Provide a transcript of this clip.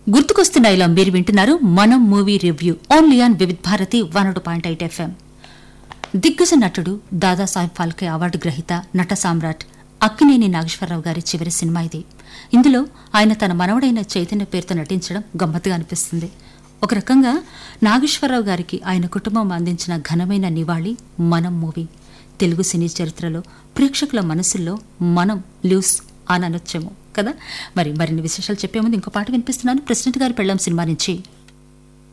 గుర్తుకొస్తున్న ఇలా మీరు వింటున్నారు మనం movie review only on Vividh Bharati one point eight FM దిగ్గజ నటుడు దాదాసాహెబ్ ఫాల్కే అవార్డు గ్రహీత నట సామ్రాట్ అక్కినేని నాగేశ్వరరావు గారి చివరి సినిమా ఇది ఇందులో ఆయన తన మనవడైన చైతన్య పేరుతో నటించడం గమ్మత్తుగా అనిపిస్తుంది ఒక రకంగా నాగేశ్వరరావు గారికి ఆయన కుటుంబం అందించిన ఘనమైన నివాళి మనం మూవీ తెలుగు సినీ చరిత్రలో ప్రేక్షకుల మనసుల్లో మనం లూస్ అని అనొచ్చేమో కదా మరి మరిన్ని విశేషాలు చెప్పే ముందు ఇంకో పాట వినిపిస్తున్నాను ప్రెసిడెంట్ గారి పెళ్ళం సినిమా నుంచి